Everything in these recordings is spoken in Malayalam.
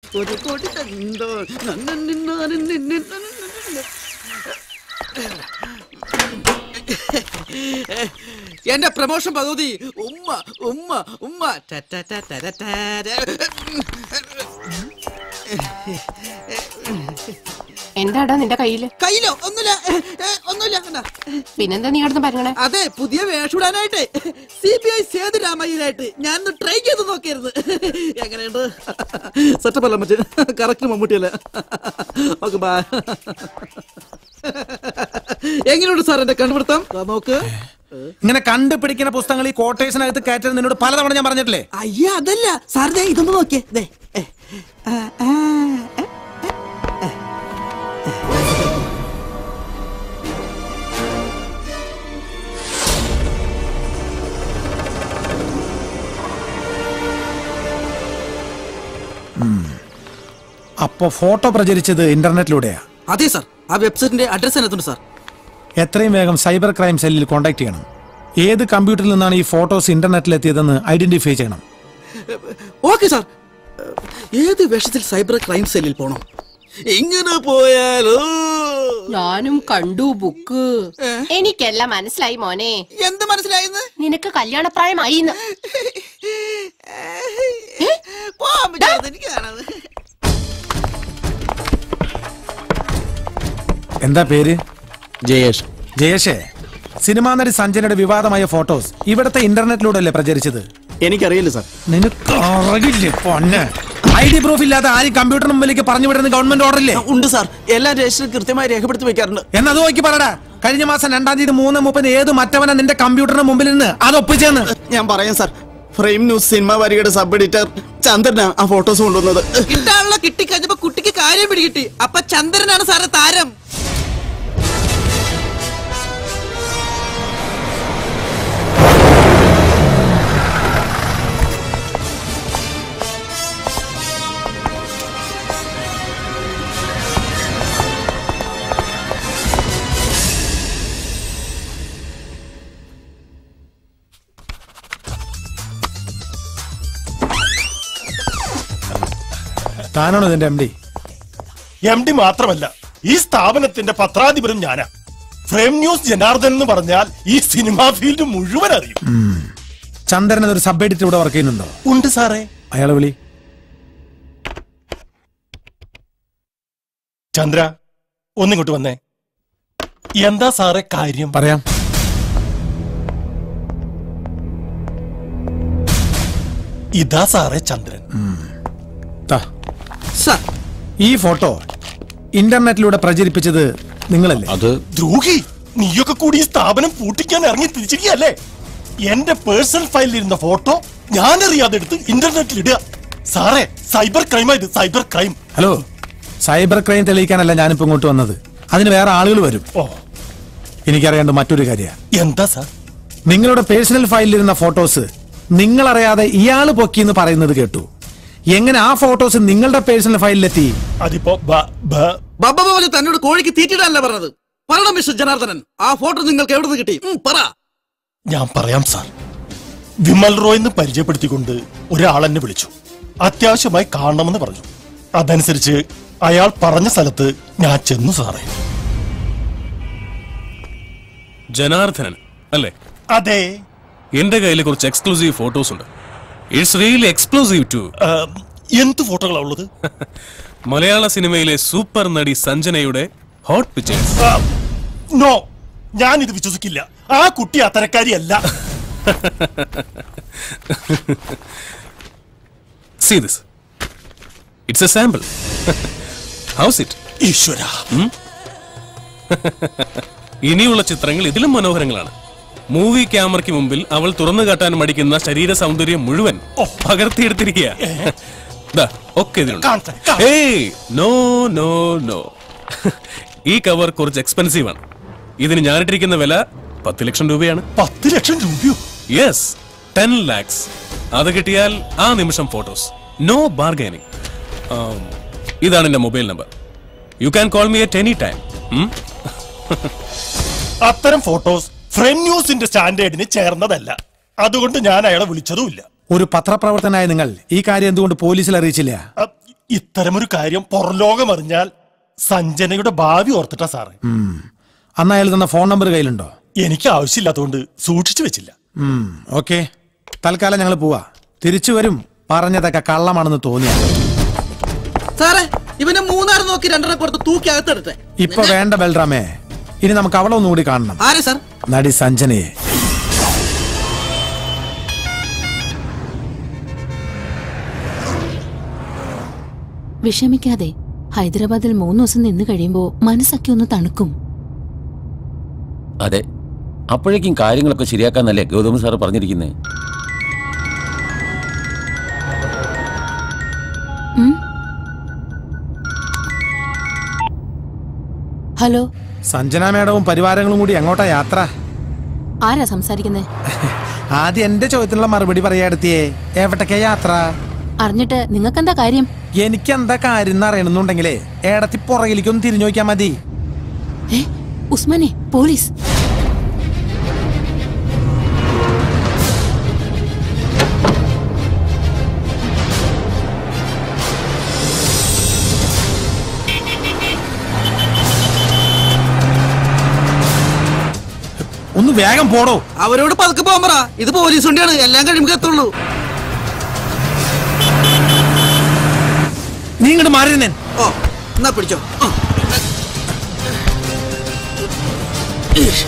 ഒരു കോടി തന്തോ നന്നന്നിന്നാനും നിന്നിന്നാനും എന്റെ പ്രമോഷൻ പദ്ധതി ഉമ്മ ഉമ്മ ഉമ്മ ട ട ട ട ട ട. എന്താടാ നിന്റെ കയ്യില് കയ്യിലോ ഒന്നുമില്ല ഏ, ഏ, ഒന്നുമില്ല എന്നാ. പിന്നെന്താ നീ കിടന്ന് പറഞ്ഞേ അതെ പുതിയ വേഷമിടാനായിട്ട് സി ബി ഐ സേതുരാമയ്യനായിട്ട് ഞാൻ ഒന്ന് ട്രൈ ചെയ്ത് നോക്കിയിരുന്നു എങ്ങനെയുണ്ട് സെറ്റപ്പ് അല്ല മറ്റേ കറക്റ്റ് മമ്മൂട്ടിയല്ലേ ഓക്കെ ബാ എങ്ങനെയുണ്ട് സാർ എന്റെ കണ്ടുപിടുത്തം ദാ നോക്ക് ഇങ്ങനെ കണ്ടുപിടിക്കുന്ന പുസ്തകങ്ങൾ ഈ കോട്ടേഷനകത്ത് കയറ്റരുത് നിന്നോട് പലതവണ ഞാൻ പറഞ്ഞിട്ടില്ലേ അയ്യ അതല്ല സാർ ദേ ഇതൊന്ന് നോക്കിയേ ദേ ഏ, ആ, ആ, ഏ, അപ്പോ ഫോട്ടോ പ്രചരിച്ചത് ഇന്റർനെറ്റിലൂടെയാ അതെ സാർ ആ വെബ്സൈറ്റിന്റെ അഡ്രസ് അതിനകത്തുണ്ട് സാർ എത്രയും വേഗം സൈബർ ക്രൈം സെല്ലിൽ കോൺടാക്ട് ചെയ്യണം ഏത് കമ്പ്യൂട്ടറിൽ നിന്നാണ് ഈ ഫോട്ടോസ് ഇന്റർനെറ്റിൽ എത്തിയതെന്ന് ഐഡന്റിഫൈ ചെയ്യണം ഓക്കെ സാർ ഏത് വേഷത്തിൽ സൈബർ ക്രൈം സെല്ലിൽ പോണം ഇങ്ങനെ പോയാലോ ഞാനും കണ്ടു ബുക്ക് എനിക്കെല്ലാം മനസ്സിലായി മോനെ എന്ത് മനസ്സിലായെന്ന് നിനക്ക് കല്യാണപ്രായമായിന്ന് പോവാൻ പറ്റാതെ എനിക്ക് കാണാതെ എന്താ പേര് ജയേഷ് ജയേഷേ സിനിമാ നടി സഞ്ജനയുടെ വിവാദമായ ഫോട്ടോസ് ഇവിടുത്തെ ഇന്റർനെറ്റിലൂടെ അല്ലേ പ്രചരിച്ചത് എനിക്കറിയില്ല സാർ നിനക്ക് അറിയില്ലേ പൊന്നെ ഐ ഡി പ്രൂഫ് ഇല്ലാതെ ആരും കമ്പ്യൂട്ടറിന് മുമ്പിലേക്ക് പറഞ്ഞു വിടുന്ന ഗവൺമെന്റ് ഓർഡർ ഇല്ലേ ഉണ്ട് സാർ എല്ലാ രജിസ്റ്ററും കൃത്യമായി രേഖപ്പെടുത്തി വെക്കാറുണ്ട് എന്നത് നോക്കി പറടാ കഴിഞ്ഞ മാസം രണ്ടാം തീയതി മൂന്ന് മുപ്പതിന് ഏത് മറ്റവനാ നിന്റെ കമ്പ്യൂട്ടറിന് മുമ്പിൽ നിന്ന് അത് ഒപ്പിച്ചെന്ന് ഞാൻ പറയാം സാർ ഫ്രെയിം ന്യൂസ് സിനിമ വരികയുടെ സബ് എഡിറ്റർ ചന്ദ്രനാ ആ ഫോട്ടോസ് കൊണ്ടുവന്നത് കിട്ടാനുള്ള കിട്ടിക്കഴിഞ്ഞപ്പോ കുട്ടിക്ക് കാര്യം പിടികിട്ടി അപ്പൊ ചന്ദ്രനാണ് സാറ് താരം താനാണോ ഇതിന്റെ എം ഡി എം ഡി മാത്രമല്ല ഈ സ്ഥാപനത്തിന്റെ പത്രാധിപരും ഞാനാ ഫ്രെയിം ന്യൂസ് ജനാർദ്ദൻ എന്ന് പറഞ്ഞാൽ ഈ സിനിമാ ഫീൽഡ് മുഴുവൻ അറിയും ചന്ദ്രൻ ഒരു സബ് എഡിറ്റർ ഇവിടെ വർക്ക് ചെയ്യുന്നുണ്ടോ ഉണ്ട് സാറേ അയാളെ വിളി ചന്ദ്ര ഒന്നിങ്ങോട്ട് വന്നേ എന്താ സാറേ കാര്യം പറയാം ഇതാ സാറേ ചന്ദ്രൻ താ. സാർ ഈ ഫോട്ടോ ഇന്റർനെറ്റിലൂടെ പ്രചരിപ്പിച്ചത് നിങ്ങളല്ലേ അത് ദ്രോഹി നീയൊക്കെ കൂടി ഈ സ്ഥാപനം പൂട്ടിക്കാൻ ഇറങ്ങി തിരിച്ചിരിക്കല്ലേ എന്റെ പേഴ്സണൽ ഫയലിൽ ഇരുന്ന ഫോട്ടോ ഞാൻ അറിയാതെ എടുത്ത് ഇന്റർനെറ്റിൽ ഇടുക സാറേ സൈബർ ക്രൈമാ ഇത് cyber crime hello cyber crime തെളിയിക്കാനല്ല ഞാനിപ്പോ ഇങ്ങോട്ട് വന്നത് അതിന് വേറെ ആളുകൾ വരും ഓ എനിക്കറിയേണ്ട മറ്റൊരു കാര്യം എന്താ സാർ നിങ്ങളുടെ പേഴ്സണൽ ഫയലിലിരുന്ന ഫോട്ടോസ് നിങ്ങളറിയാതെ ഇയാള് പൊക്കിന്ന് പറയുന്നത് കേട്ടു എങ്ങനെ ആ ഫോട്ടോസ് നിങ്ങളുടെ പേഴ്സണൽ ഫയലിലെത്തി അതിപ്പോ ബ- ബ- ബബ്ബ പോലെ തന്നോട് കോഴിക്ക് തീറ്റിടാനല്ല പറഞ്ഞത് പറയണം മിസ്റ്റർ ജനാർദ്ദനൻ ആ ഫോട്ടോ നിങ്ങൾക്ക് എവിടെ നിന്ന് കിട്ടി ഉം, പറ ഞാൻ പറയാം സാർ വിമൽ റോയ് എന്ന് പരിചയപ്പെടുത്തിക്കൊണ്ട് ഒരാൾ എന്നെ വിളിച്ചു അത്യാവശ്യമായി കാണണമെന്ന് പറഞ്ഞു അതനുസരിച്ച് അയാൾ പറഞ്ഞ സ്ഥലത്ത് ഞാൻ ചെന്നു സാറേ ജനാർദ്ദനൻ അല്ലേ അതെ എന്റെ കയ്യിൽ കുറച്ച് എക്സ്ക്ലൂസീവ് ഫോട്ടോസ് ഉണ്ട് ഇറ്റ്സ് റിയലി എക്സ്ക്ലൂസീവ് ടു ആ, എന്ത് ഫോട്ടോകളാ ഉള്ളത് മലയാള സിനിമയിലെ സൂപ്പർ നടി സഞ്ജനയുടെ ഹോട്ട് പിക്ചേഴ്സ് ആ, നോ ഞാൻ ഇത് വിശ്വസിക്കില്ല ആ കുട്ടി അത്തരക്കാരിയല്ല see this it's a sample house it ഈശ്വര ഇനിയുള്ള ചിത്രങ്ങൾ ഇതിലും മനോഹരങ്ങളാണ് മൂവി ക്യാമറയ്ക്ക് മുമ്പിൽ അവൾ തുറന്നു കാട്ടാൻ മടിക്കുന്ന ശരീര സൗന്ദര്യം മുഴുവൻ പകർത്തിയെടുത്തിരിക്കുക ദാ, ഒക്കെ ഇതിലുണ്ട് കാണട്ടെ, കാണട്ടെ. ഏയ് നോ നോ നോ ഈ കവർ കുറച്ച് എക്സ്പെൻസീവ് ആണ് ഇതിന് ഞാനിട്ടിരിക്കുന്ന വില പത്ത് ലക്ഷം രൂപയാണ് പത്ത് ലക്ഷം രൂപയോ യെസ് ടെൻ ലാക്സ് അത് കിട്ടിയാൽ ആ നിമിഷം ഫോട്ടോസ് നോ ബാർഗൈനിങ് ഇതാണ് എന്റെ mobile number you can call me at any time അത്തരം ഫോട്ടോസ് ഫ്രെയിം ന്യൂസിന്റെ സ്റ്റാൻഡേർഡിന് ചേർന്നതല്ല അതുകൊണ്ട് ഞാൻ അയാളെ വിളിച്ചതുമില്ല ഒരു പത്രപ്രവർത്തനായ നിങ്ങൾ ഈ കാര്യം എന്തുകൊണ്ട് പോലീസിൽ അറിയിച്ചില്ല അ, ഇത്തരമൊരു കാര്യം പുറലോകം അറിഞ്ഞാൽ സഞ്ജനയുടെ ഭാവി ഓർത്തിട്ടാ സാറേ അന്ന് അയാൾ തന്ന ഫോൺ നമ്പർ കയ്യിലുണ്ടോ എനിക്ക് ആവശ്യമില്ലാത്തതുകൊണ്ട് സൂക്ഷിച്ചു വെച്ചില്ല ഓക്കെ തൽക്കാലം ഞങ്ങൾ പോവാ തിരിച്ചു വരും പറഞ്ഞതൊക്കെ കള്ളമാണെന്ന് തോന്നിയ സാറേ ഇവനെ മൂന്നാർ നോക്കി രണ്ടെണ്ണം കൊടുത്ത് തൂക്കി അകത്തെടുത്തെ ഇപ്പൊ വേണ്ട ബൽറാമേ ഇനി നമുക്ക് അവളെ ഒന്നുകൂടി കാണണം ആരെ സാർ നടി സഞ്ജനയെ വിഷമിക്കാതെ ഹൈദരാബാദിൽ മൂന്ന് ദിവസം നിന്ന് കഴിയുമ്പോ മനസ്സൊക്കെ ഒന്ന് തണുക്കും അതെ അപ്പോഴേക്കും കാര്യങ്ങളൊക്കെ ശരിയാക്കാന്നല്ലേ ഗൗതം സാർ പറഞ്ഞിരിക്കുന്നത് ഹലോ സഞ്ജന മേഡവും പരിവാരങ്ങളും കൂടി എങ്ങോട്ടാ യാത്ര ആരാ സംസാരിക്കുന്നേ ആദ്യം എന്റെ ചോദ്യത്തിനുള്ള മറുപടി പറയാടുത്തിയേ എവിടേക്കാ യാത്ര അറിഞ്ഞിട്ട് നിങ്ങൾക്കെന്താ കാര്യം എനിക്ക് എന്താ കാര്യം എന്ന് അറിയണമെന്നുണ്ടെങ്കിലേ ഏടത്തി പുറകിലേക്കൊന്ന് തിരിഞ്ഞു നോക്കിയാ മതി ഏ ഉസ്മാനെ പോലീസ് ഒന്ന് വേഗം പോടോ അവരോട് പതുക്കെ പോകാൻ പറ ഇത് പോലീസ് വണ്ടിയാണ് എല്ലാം കഴിയുമ്പോൾ എത്തുള്ളൂ നീ ഇങ്ങോട്ട് മാറിയിരുന്നേ ഓ എന്നാ പിടിച്ചോ ആ. ഈശ്ശ.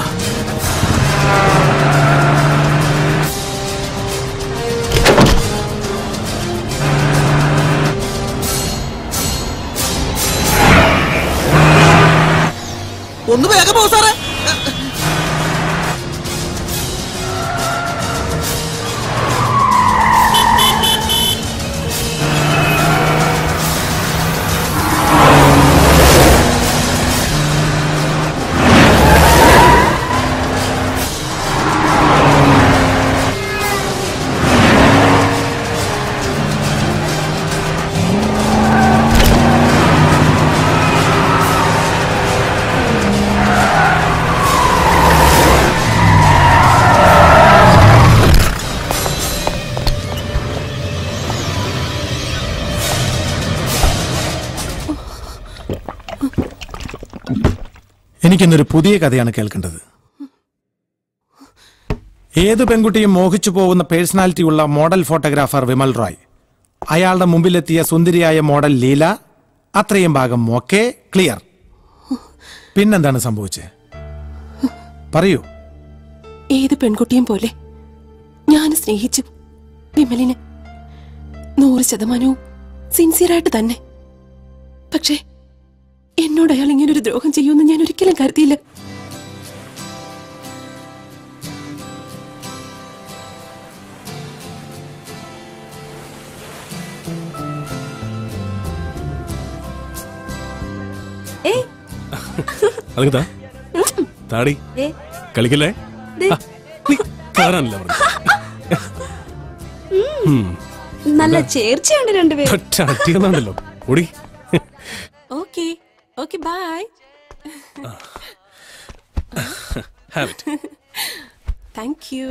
ഒന്ന് വേഗം പോ സാറേ എനിക്കിന്നൊരു പുതിയ കഥയാണ് കേൾക്കേണ്ടത് ഏത് പെൺകുട്ടിയും മോഹിച്ചു പോകുന്ന പേഴ്സണാലിറ്റി ഉള്ള മോഡൽ ഫോട്ടോഗ്രാഫർ വിമൽ റോയ് അയാളുടെ മുമ്പിലെത്തിയ സുന്ദരിയായ മോഡൽ ലീല അത്രയും ഭാഗം ഓക്കെ ക്ലിയർ പിന്നെന്താണ് സംഭവിച്ചത് പറയൂ ഏത് പെൺകുട്ടിയും പോലെ ഞാൻ സ്നേഹിച്ചു വിമലിനെ നൂറ് ശതമാനവും സിൻസിയറായിട്ട് തന്നെ പക്ഷേ എന്നോട് അയാൾ ഇങ്ങനൊരു ദ്രോഹം ചെയ്യുമെന്ന് ഞാൻ ഒരിക്കലും കരുതിയില്ല അത് താ താടി കളിക്കല്ലേ ആ, നീ താറാനല്ല നല്ല ചേർച്ചയുണ്ട് രണ്ടുപേരും അടിയെന്നാണല്ലോ ഓടി okay okay bye have it thank you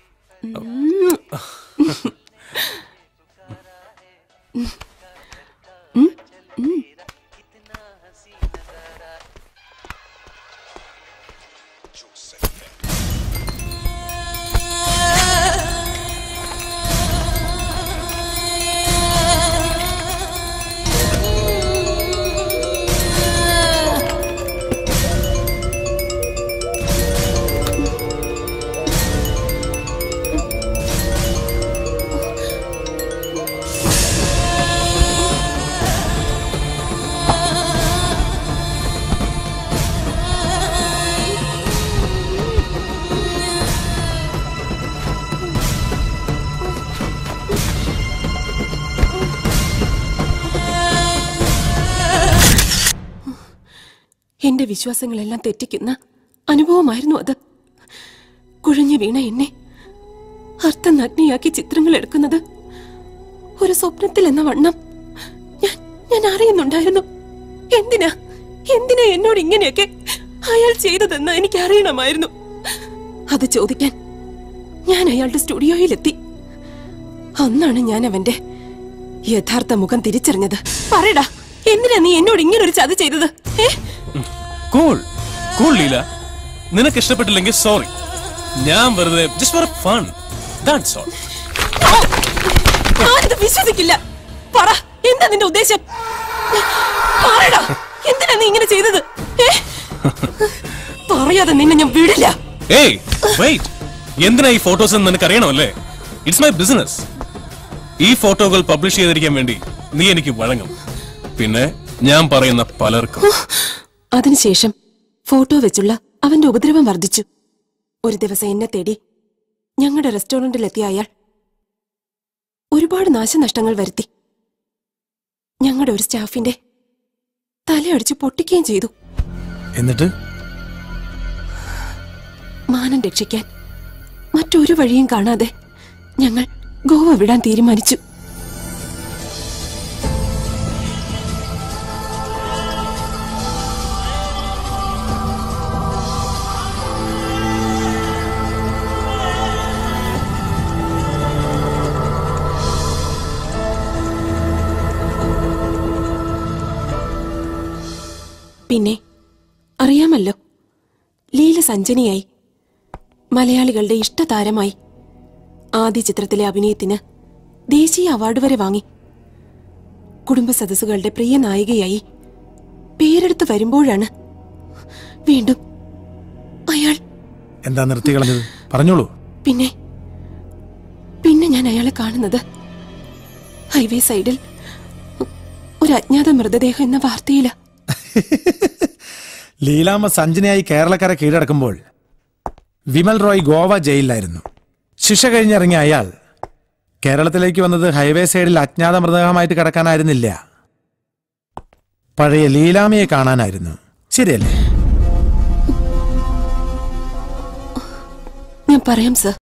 എന്റെ വിശ്വാസങ്ങളെല്ലാം തെറ്റിക്കുന്ന അനുഭവമായിരുന്നു അത് കുഴഞ്ഞു വീണ എന്നെ അർത്ഥനഗ്നിയാക്കി ചിത്രങ്ങൾ എടുക്കുന്നത് ഒരു സ്വപ്നത്തിൽ എന്ന വണ്ണം ഞാൻ ഞാൻ അറിയുന്നുണ്ടായിരുന്നു എന്തിനാ എന്തിനാ എന്നോട് ഇങ്ങനെയൊക്കെ അയാൾ ചെയ്തതെന്ന് എനിക്ക് അറിയണമായിരുന്നു അത് ചോദിക്കാൻ ഞാൻ അയാളുടെ സ്റ്റുഡിയോയിലെത്തി അന്നാണ് ഞാൻ അവന്റെ യഥാർത്ഥ മുഖം തിരിച്ചറിഞ്ഞത് പറയടാ എന്തിനാ നീ എന്നോട് ഇങ്ങനെ ഒരു ചതി ചെയ്തത് ഏ കൂൾ കൂൾ ലീല നിനക്ക് ഇഷ്ടപ്പെട്ടില്ലെങ്കിൽ സോറി ഞാൻ വെറുതെ just for fun that's all ഞാനിത് വിശ്വസിക്കില്ല പറ എന്താ നിന്റെ ഉദ്ദേശം പറയടാ എന്തിനാ നീ ഇങ്ങനെ ചെയ്തത് ഏ? പറയാതെ നിന്നെ ഞാൻ വിടില്ല ഏയ് വെയിറ്റ് എന്തിനാ ഈ ഫോട്ടോസ് എന്ന് നിനക്ക് അറിയണമല്ലേ ഇറ്റ്സ് മൈ ബിസിനസ് ഈ ഫോട്ടോകൾ പബ്ലിഷ് ചെയ്തിരിക്കാൻ വേണ്ടി നീ എനിക്ക് വഴങ്ങും പിന്നെ ഞാൻ പറയുന്ന പലർക്കും അതിനുശേഷം ഫോട്ടോ വെച്ചുള്ള അവന്റെ ഉപദ്രവം വർദ്ധിച്ചു ഒരു ദിവസം എന്നെ തേടി ഞങ്ങളുടെ റെസ്റ്റോറന്റിലെത്തിയ അയാൾ ഒരുപാട് നാശനഷ്ടങ്ങൾ വരുത്തി ഞങ്ങളുടെ ഒരു സ്റ്റാഫിന്റെ തലയടിച്ച് പൊട്ടിക്കുകയും ചെയ്തു എന്നിട്ട് മാനം രക്ഷിക്കാൻ മറ്റൊരു വഴിയും കാണാതെ ഞങ്ങൾ ഗോവ വിടാൻ തീരുമാനിച്ചു പിന്നെ അറിയാമല്ലോ ലീല സഞ്ജനിയായി മലയാളികളുടെ ഇഷ്ടതാരമായി ആദ്യ ചിത്രത്തിലെ അഭിനയത്തിന് ദേശീയ അവാർഡ് വരെ വാങ്ങി കുടുംബ സദസ്സുകളുടെ പ്രിയ നായികയായി പേരെടുത്ത് വരുമ്പോഴാണ് വീണ്ടും അയാൾ എന്താ നിർത്തി കളഞ്ഞത് പറഞ്ഞോളൂ പിന്നെ പിന്നെ ഞാൻ അയാളെ കാണുന്നത് ഹൈവേ സൈഡിൽ ഒരു അജ്ഞാത മൃതദേഹം എന്ന വാർത്തയില ലീലാമ്മ സഞ്ജനയായി കേരളക്കര കീഴടക്കുമ്പോൾ വിമൽ റോയ് ഗോവ ജയിലിലായിരുന്നു ശിക്ഷ കഴിഞ്ഞിറങ്ങിയ അയാൾ കേരളത്തിലേക്ക് വന്നത് ഹൈവേ സൈഡിൽ അജ്ഞാത മൃതദേഹമായിട്ട് കിടക്കാനായിരുന്നില്ല പഴയ ലീലാമ്മയെ കാണാനായിരുന്നു ശരിയല്ലേ ഞാൻ പറയാം സർ